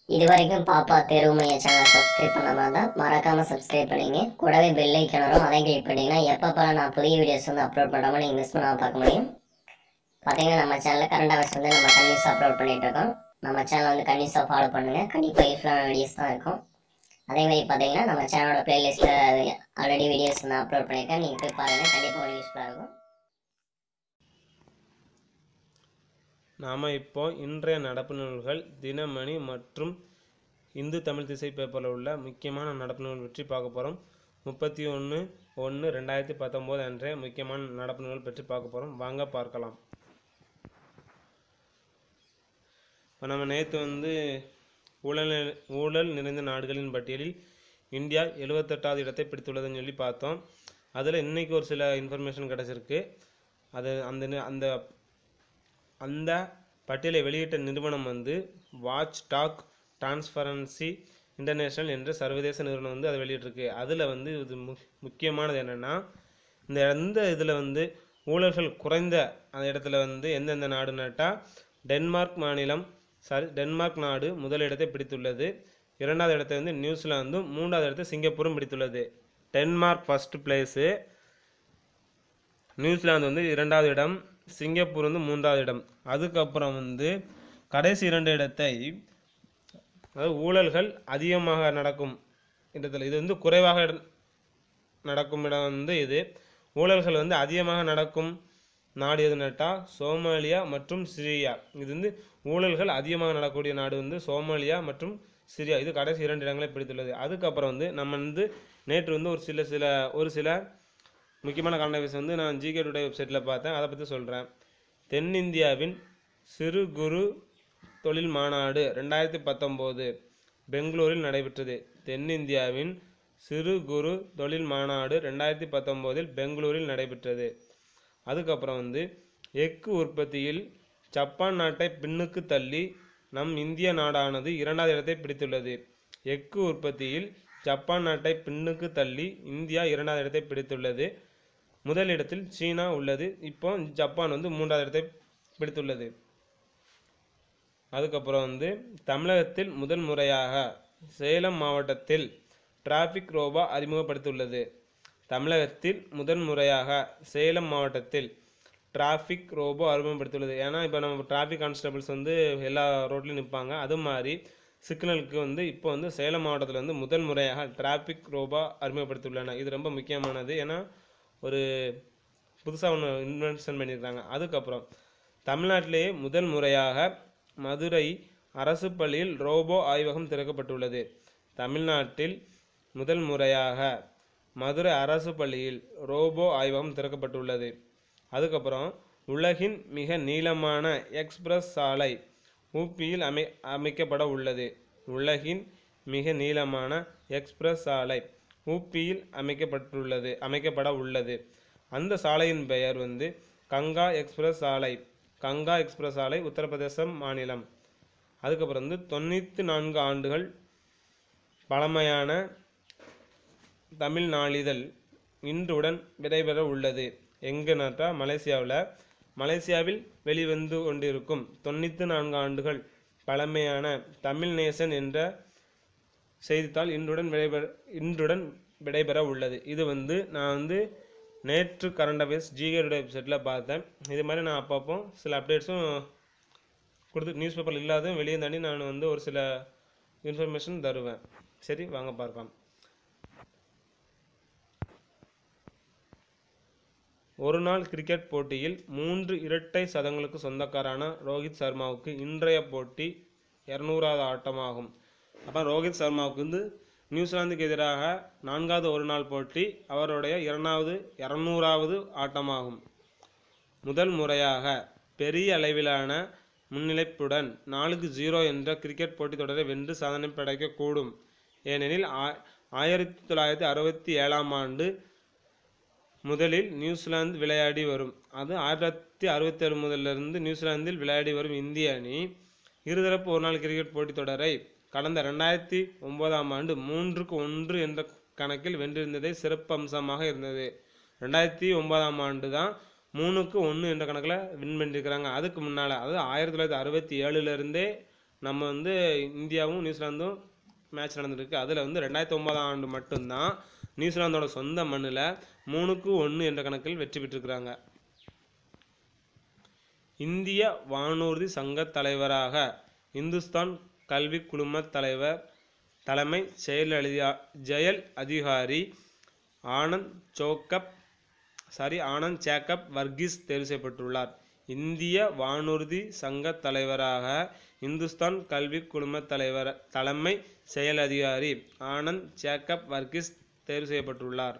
இது வரைக்கும் பாப்பா தேர்வு மைய சேனல் சப்ஸ்கிரைப் பண்ணாம இருந்தா மறக்காம சப்ஸ்கிரைப் பண்ணிங்க கூடவே பெல் ஐக்கன் வரும் அதையும் கிளிக் பண்ணிங்கன்னா எப்பப்பெல்லாம் நான் புதிய வீடியோஸ் வந்து அப்லோட் பண்ணாமல் நீங்கள் மிஸ் பண்ணாம பார்க்க முடியும் பார்த்தீங்கன்னா நம்ம சேனலில் கரண்ட் அவர்ஸ் வந்து நம்ம கண்டினியூஸ் அப்லோட் பண்ணிட்டு இருக்கோம் நம்ம சேனல் வந்து கண்டினியூஸாக ஃபாலோ பண்ணுங்க கண்டிப்பாக யூஸ்ஃபுல்லான வீடியோஸ் தான் இருக்கும் அதே மாதிரி பார்த்தீங்கன்னா நம்ம சேனலோட பிளேலிஸ்ட்டில் ஆல்ரெடி வீடியோஸ் வந்து அப்லோட் பண்ணியிருக்கேன் நீங்கள் போய் பாருங்கள் கண்டிப்பாக உங்களுக்கு யூஸ்ஃபுல்லாக இருக்கும் நாம் இப்போ இன்றைய நடப்பு நூல்கள் தினமணி மற்றும் இந்து தமிழ் திசை பேப்பரில் உள்ள முக்கியமான நடப்பு நூல் பற்றி பார்க்க போகிறோம் முப்பத்தி ஒன்று ஒன்று ரெண்டாயிரத்தி பத்தொம்போது அன்றைய முக்கியமான நடப்பு நூல் பற்றி பார்க்க போகிறோம் வாங்க பார்க்கலாம் இப்போ நம்ம நேற்று வந்து ஊழல் நி- ஊழல் நிறைந்த நாடுகளின் பட்டியலில் இந்தியா எழுவத்தெட்டாவது இடத்தை பிடித்துள்ளதுன்னு சொல்லி பார்த்தோம் அதில் இன்னைக்கு ஒரு சில இன்ஃபர்மேஷன் கிடச்சிருக்கு அது அந்த நி- அந்த அந்த பட்டியலை வெளியிட்ட நிறுவனம் வந்து வாட்ச் டாக் டிரான்ஸ்பரன்சி இன்டர்நேஷனல் என்ற சர்வதேச நிறுவனம் வந்து அதை வெளியிட்டிருக்கு அதில் வந்து இது மு முக்கியமானது என்னென்னா இந்த எந்த இதில் வந்து ஊழல்கள் குறைந்த அந்த இடத்துல வந்து எந்தெந்த நாடுனாட்டா டென்மார்க் மாநிலம் சாரி டென்மார்க் நாடு முதல் இடத்தை பிடித்துள்ளது இரண்டாவது இடத்தை வந்து நியூசிலாந்தும் மூன்றாவது இடத்தை சிங்கப்பூரும் பிடித்துள்ளது டென்மார்க் ஃபர்ஸ்ட் பிளேஸு நியூசிலாந்து வந்து இரண்டாவது இடம் சிங்கப்பூர் வந்து மூன்றாவது இடம் அதுக்கப்புறம் வந்து கடைசி இரண்டு இடத்தை அதாவது ஊழல்கள் அதிகமாக நடக்கும் இடத்துல இது வந்து குறைவாக இட- நடக்கும் இடம் வந்து இது ஊழல்கள் வந்து அதிகமாக நடக்கும் நாடு எதுனாட்டா சோமாலியா மற்றும் சிரியா இது வந்து ஊழல்கள் அதிகமாக நடக்கக்கூடிய நாடு வந்து சோமாலியா மற்றும் சிரியா இது கடைசி இரண்டு இடங்களை பிடித்துள்ளது அதுக்கப்புறம் வந்து நம்ம வந்து நேற்று வந்து ஒரு சில சில ஒரு சில முக்கியமான கரண்ட் வந்து நான் ஜிகே டுடே வெப்சைட்டில் பார்த்தேன் அதை பற்றி சொல்கிறேன் தென்னிந்தியாவின் சிறு குறு தொழில் மாநாடு ரெண்டாயிரத்தி பத்தொம்போது பெங்களூரில் நடைபெற்றது தென்னிந்தியாவின் சிறு குறு தொழில் மாநாடு ரெண்டாயிரத்தி பத்தொம்போதில் பெங்களூரில் நடைபெற்றது அதுக்கப்புறம் வந்து எஃகு உற்பத்தியில் ஜப்பான் நாட்டை பின்னுக்கு தள்ளி நம் இந்திய நாடானது இரண்டாவது இடத்தை பிடித்துள்ளது எஃகு உற்பத்தியில் ஜப்பான் நாட்டை பின்னுக்கு தள்ளி இந்தியா இரண்டாவது இடத்தை பிடித்துள்ளது முதல் இடத்தில் சீனா உள்ளது இப்போ ஜப்பான் வந்து மூன்றாவது இடத்தை பிடித்துள்ளது அதுக்கப்புறம் வந்து தமிழகத்தில் முதல் முறையாக சேலம் மாவட்டத்தில் டிராஃபிக் ரோபோ அறிமுகப்படுத்தியுள்ளது தமிழகத்தில் முதன் முறையாக சேலம் மாவட்டத்தில் டிராஃபிக் ரோபோ அறிமுகப்படுத்தியுள்ளது ஏன்னா இப்போ நம்ம டிராஃபிக் கான்ஸ்டபிள்ஸ் வந்து எல்லா ரோட்லையும் நிற்பாங்க அது மாதிரி சிக்னலுக்கு வந்து இப்போ வந்து சேலம் மாவட்டத்தில் வந்து முதல் முறையாக டிராஃபிக் ரோபோ அறிமுகப்படுத்தியுள்ளன இது ரொம்ப முக்கியமானது ஏன்னா ஒரு புதுசாக ஒன்று இன்வென்ஷன் பண்ணியிருக்காங்க அதுக்கப்புறம் தமிழ்நாட்டிலேயே முதல் முறையாக மதுரை அரசு பள்ளியில் ரோபோ ஆய்வகம் திறக்கப்பட்டுள்ளது தமிழ்நாட்டில் முதல் முறையாக மதுரை அரசு பள்ளியில் ரோபோ ஆய்வகம் திறக்கப்பட்டுள்ளது அதுக்கப்புறம் உலகின் மிக நீளமான எக்ஸ்பிரஸ் சாலை ஊப்பியில் அமை அமைக்கப்பட உள்ளது உலகின் மிக நீளமான எக்ஸ்பிரஸ் சாலை ஊப்பியில் அமைக்கப்பட்டுள்ளது அமைக்கப்பட உள்ளது அந்த சாலையின் பெயர் வந்து கங்கா எக்ஸ்பிரஸ் சாலை கங்கா எக்ஸ்பிரஸ் சாலை உத்தரப்பிரதேசம் மாநிலம் அதுக்கப்புறம் வந்து தொண்ணூற்றி நான்கு ஆண்டுகள் பழமையான தமிழ் நாளிதழ் இன்றுடன் விடைபெற உள்ளது எங்கனாட்டா மலேசியாவில் மலேசியாவில் வெளிவந்து கொண்டிருக்கும் தொண்ணூற்றி நான்கு ஆண்டுகள் பழமையான தமிழ் நேசன் என்ற செய்தித்தாள் இன்றுடன் விடைபெற இன்றுடன் விடைபெற உள்ளது இது வந்து நான் வந்து நேற்று கரண்ட் அஃபேர்ஸ் ஜிகேடைய வெப்சைட்டில் பார்த்தேன் இது மாதிரி நான் அப்பப்போ சில அப்டேட்ஸும் கொடுத்து நியூஸ் பேப்பரில் இல்லாத வெளியே தாண்டி நான் வந்து ஒரு சில இன்ஃபர்மேஷன் தருவேன் சரி வாங்க பார்க்கலாம் ஒரு நாள் கிரிக்கெட் போட்டியில் மூன்று இரட்டை சதங்களுக்கு சொந்தக்காரான ரோஹித் சர்மாவுக்கு இன்றைய போட்டி இரநூறாவது ஆட்டமாகும் அப்போ ரோஹித் சர்மாவுக்கு வந்து நியூசிலாந்துக்கு எதிராக நான்காவது ஒரு நாள் போட்டி அவருடைய இரண்டாவது இரநூறாவது ஆட்டமாகும் முதல் முறையாக பெரிய அளவிலான முன்னிலைப்புடன் நாலுக்கு ஜீரோ என்ற கிரிக்கெட் போட்டித் தொடரை வென்று சாதனை படைக்கக்கூடும் ஏனெனில் ஆ- ஆயிரத்தி தொள்ளாயிரத்தி அறுபத்தி ஏழாம் ஆண்டு முதலில் நியூசிலாந்து விளையாடி வரும் அது ஆயிரத்தி அறுபத்தி ஏழு முதலிருந்து நியூசிலாந்தில் விளையாடி வரும் இந்திய அணி இருதரப்பு ஒருநாள் கிரிக்கெட் போட்டித் தொடரை கடந்த ரெண்டாயிரத்தி ஒன்பதாம் ஆண்டு மூன்றுக்கு ஒன்று என்ற கணக்கில் வென்றிருந்ததே சிறப்பு அம்சமாக இருந்தது ரெண்டாயிரத்தி ஒன்பதாம் ஆண்டு தான் மூணுக்கு ஒன்று என்ற கணக்கில் வின் பண்ணியிருக்கிறாங்க அதுக்கு முன்னால் அதாவது ஆயிரத்தி தொள்ளாயிரத்தி அறுபத்தி ஏழுலேருந்தே நம்ம வந்து இந்தியாவும் நியூசிலாந்தும் மேட்ச் நடந்திருக்கு அதில் வந்து ரெண்டாயிரத்தி ஒன்பதாம் ஆண்டு மட்டும்தான் நியூசிலாந்தோட சொந்த மண்ணில் மூணுக்கு ஒன்று என்ற கணக்கில் வெற்றி பெற்றிருக்கிறாங்க இந்திய வானூர்தி சங்க தலைவராக இந்துஸ்தான் கல்வி குழும தலைவர் தலைமை செயலதிகா செயல் அதிகாரி Anand Jacob sorry Anand Jacob Varghese தேர்வு செய்யப்பட்டுள்ளார் இந்திய வானூர்தி சங்க தலைவராக இந்துஸ்தான் கல்வி குழும தலைவர் தலைமை செயல் அதிகாரி ஆனந்த் சேக்கப் வர்கீஸ் தேர்வு செய்யப்பட்டுள்ளார்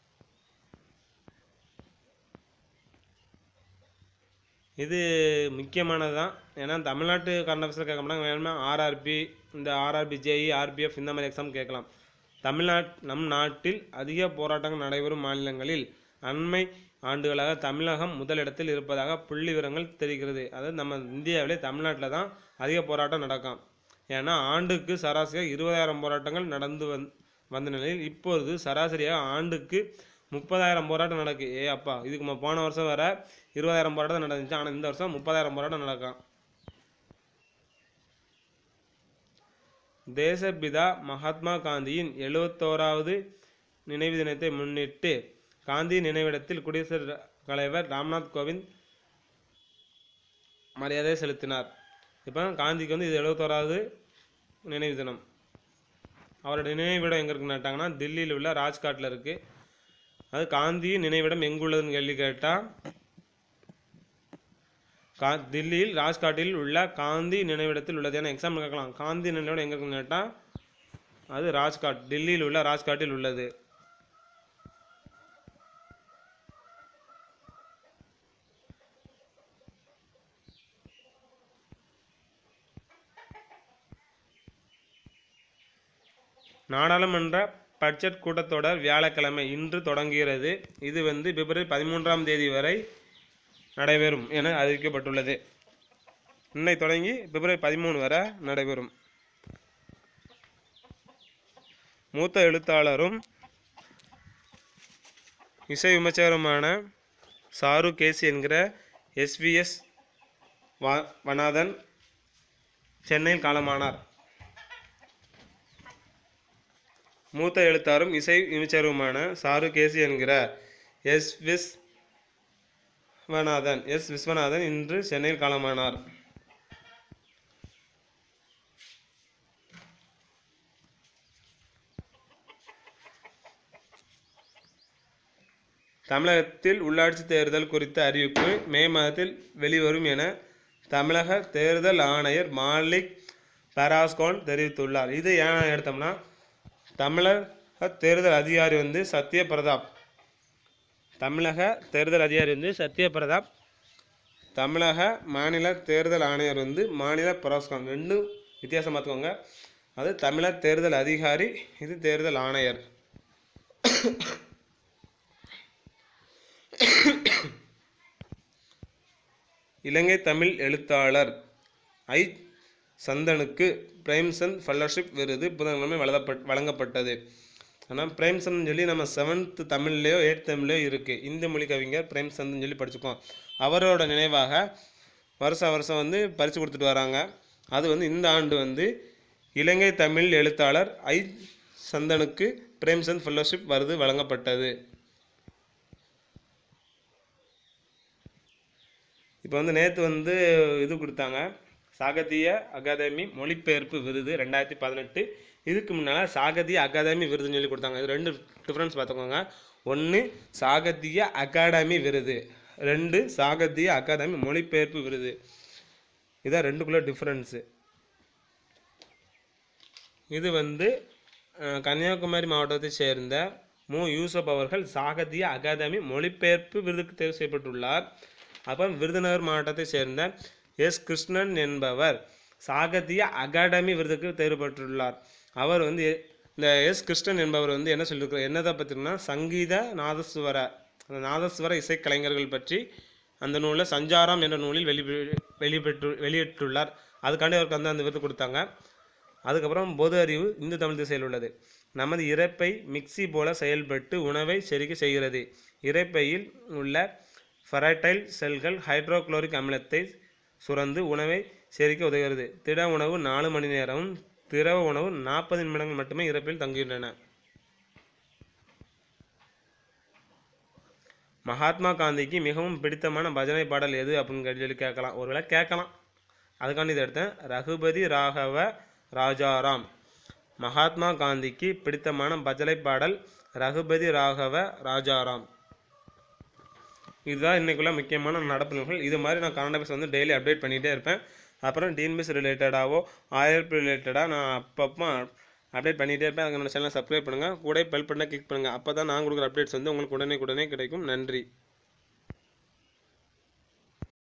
இது முக்கியமானது தான் ஏன்னா தமிழ்நாட்டு கரண்ட் அஃபேர்ஸில் கேட்க மாட்டாங்க வேணும்னா ஆர்ஆர்பி இந்த ஆர்ஆர்பி ஜேஇ ஆர்பிஎஃப் இந்த மாதிரி எக்ஸாம் கேட்கலாம் தமிழ்நாட் நம் நாட்டில் அதிக போராட்டங்கள் நடைபெறும் மாநிலங்களில் அண்மை ஆண்டுகளாக தமிழகம் முதலிடத்தில் இருப்பதாக புள்ளி விவரங்கள் தெரிகிறது அதாவது நம்ம இந்தியாவிலே தமிழ்நாட்டில் தான் அதிக போராட்டம் நடக்கும் ஏன்னா ஆண்டுக்கு சராசரியாக இருபதாயிரம் போராட்டங்கள் நடந்து வந் வந்த நிலையில் இப்பொழுது சராசரியாக ஆண்டுக்கு முப்பதாயிரம் போராட்டம் நடக்கு ஏ அப்பா இதுக்கு மு- போன வருஷம் வர இருபதாயிரம் போராட்டம் நடந்துச்சு ஆனால் இந்த வருஷம் முப்பதாயிரம் போராட்டம் நடக்கும் தேசப்பிதா மகாத்மா காந்தியின் எழுவத்தோராவது நினைவு தினத்தை முன்னிட்டு காந்தி நினைவிடத்தில் குடியரசுத் தலைவர் ராம்நாத் கோவிந்த் மரியாதை செலுத்தினார் இப்போ காந்திக்கு வந்து இது எழுவத்தோராவது நினைவு தினம் அவரோட நினைவிடம் எங்கே இருக்குன்னு கேட்டாங்கன்னா தில்லியில் உள்ள ராஜ்காட்டில் இருக்குது அது காந்தி நினைவிடம் எங்குள்ளதுன்னு கேள்வி கேட்டால் கா தில்லியில் ராஜ்காட்டில் உள்ள காந்தி நினைவிடத்தில் உள்ளது ஏன்னா எக்ஸாம்பிள் கேட்கலாம் காந்தி நினைவிடம் எங்கே இருக்குன்னு கேட்டால் அது ராஜ்காட் டெல்லியில் உள்ள ராஜ்காட்டில் உள்ளது நாடாளுமன்ற பட்ஜெட் கூட்டத்தொடர் வியாழக்கிழமை இன்று தொடங்குகிறது இது வந்து பிப்ரவரி பதிமூன்றாம் தேதி வரை நடைபெறும் என அறிவிக்கப்பட்டுள்ளது இன்னை தொடங்கி பிப்ரவரி பதிமூணு வரை நடைபெறும் மூத்த எழுத்தாளரும் இசை விமர்சகருமான சாரு கேசி என்கிற எஸ்விஎஸ் வா வனாதன் சென்னையில் காலமானார் மூத்த எழுத்தாரும் இசை விமர்சகருமான சாரு கேசி என்கிற எஸ் விஸ் விஸ்வநாதன் எஸ் விஸ்வநாதன் இன்று சென்னையில் காலமானார் தமிழகத்தில் உள்ளாட்சி தேர்தல் குறித்த அறிவிப்பு மே மாதத்தில் வெளிவரும் என தமிழக தேர்தல் ஆணையர் மாலிக் பராஸ்கான் தெரிவித்துள்ளார் இது ஏன் எடுத்தோம்னா தமிழக தேர்தல் அதிகாரி வந்து சத்ய பிரதாப் தமிழக தேர்தல் அதிகாரி வந்து சத்ய பிரதாப் தமிழக மாநில தேர்தல் ஆணையர் வந்து மாநில பராஸ்கான் ரெண்டும் வித்தியாசம் பார்த்துக்கோங்க அது தமிழக தேர்தல் அதிகாரி இது தேர்தல் ஆணையர் இலங்கை தமிழ் எழுத்தாளர் ஐ சந்தனுக்கு பிரேம்சந்த் ஃபெல்லோஷிப் விருது புதன்கிழமை வழங்கப்பட் வழங்கப்பட்டது ஆனால் பிரேம்சந்த் சொல்லி நம்ம செவன்த்து தமிழ்லேயோ எயிட் தமிழ்லையோ இருக்குது இந்தி மொழி கவிஞர் பிரேம்சந்த்னு சொல்லி படிச்சுக்கோம் அவரோட நினைவாக வருஷம் வருஷம் வந்து பரிசு கொடுத்துட்டு வராங்க அது வந்து இந்த ஆண்டு வந்து இலங்கை தமிழ் எழுத்தாளர் ஐ சந்தனுக்கு பிரேம்சந்த் ஃபெல்லோஷிப் விருது வழங்கப்பட்டது இப்போ வந்து நேற்று வந்து இது கொடுத்தாங்க சாகித்ய அகாதமி மொழிபெயர்ப்பு விருது ரெண்டாயிரத்தி பதினெட்டு இதுக்கு முன்னால் சாகித்ய அகாதமி விருதுன்னு சொல்லி கொடுத்தாங்க இது ரெண்டு டிஃப்ரென்ஸ் பார்த்துக்கோங்க ஒன்று சாகித்ய அகாடமி விருது ரெண்டு சாகித்ய அகாதமி மொழிபெயர்ப்பு விருது இதான் ரெண்டுக்குள்ள டிஃப்ரென்ஸு இது வந்து அஹ், கன்னியாகுமரி மாவட்டத்தை சேர்ந்த மு யூசப் அவர்கள் சாகித்ய அகாதமி மொழிபெயர்ப்பு விருதுக்கு தேர்வு செய்யப்பட்டுள்ளார் அப்புறம் விருதுநகர் மாவட்டத்தை சேர்ந்த எஸ் கிருஷ்ணன் என்பவர் சாகித்ய அகாடமி விருதுக்கு தேர்வு பெற்றுள்ளார் அவர் வந்து எ- இந்த எஸ் கிருஷ்ணன் என்பவர் வந்து என்ன சொல்லியிருக்கிறார் என்னதை பற்றினா சங்கீத நாதஸ்வர அந்த நாதஸ்வர இசைக்கலைஞர்கள் பற்றி அந்த நூலில் சஞ்சாரம் என்ற நூலில் வெளி வெளிப்பெற்று வெளியிட்டுள்ளார் அதுக்காண்டி அவருக்கு வந்து அந்த விருது கொடுத்தாங்க அதுக்கப்புறம் பொது அறிவு இந்து தமிழ் திசையில் உள்ளது நமது இரைப்பை மிக்ஸி போல செயல்பட்டு உணவை செரிக்க செய்கிறது இரைப்பையில் உள்ள ஃபெரடைல் செல்கள் ஹைட்ரோகுளோரிக் அமிலத்தை சுரந்து உணவை செரிக்க உதவுகிறது திட உணவு நாலு மணி நேரமும் திரவ உணவு நாற்பது நிமிடங்கள் மட்டுமே இறப்பில் தங்குகின்றன மகாத்மா காந்திக்கு மிகவும் பிடித்தமான பஜனை பாடல் எது அப்படின்னு சொல்லி கேட்கலாம் ஒருவேளை கேட்கலாம் அதுக்காண்டி இதை எடுத்தேன் ரகுபதி ராகவ ராஜாராம் மகாத்மா காந்திக்கு பிடித்தமான பஜனை பாடல் ரகுபதி ராகவ ராஜாராம் இதுதான் இன்னைக்குள்ள முக்கியமான நடப்பு நிகழ்வுகள் இது மாதிரி நான் கன்னட பேச வந்து டெய்லி அப்டேட் பண்ணிகிட்டே இருப்பேன் அப்புறம் டிஎன்பிஎஸ் ரிலேட்டடாவோ ஆயிரப்பு ரிலேட்டடாக நான் அப்பப்போ அப்டேட் பண்ணிகிட்டே இருப்பேன் அதுக்கு என்னோட சேனலை சப்ஸ்கிரைப் பண்ணுங்கள் கூட பெல் பட்டனை கிளிக் பண்ணுங்கள் அப்போ தான் நான் கொடுக்குற அப்டேட்ஸ் வந்து உங்களுக்கு உடனே உடனே கிடைக்கும் நன்றி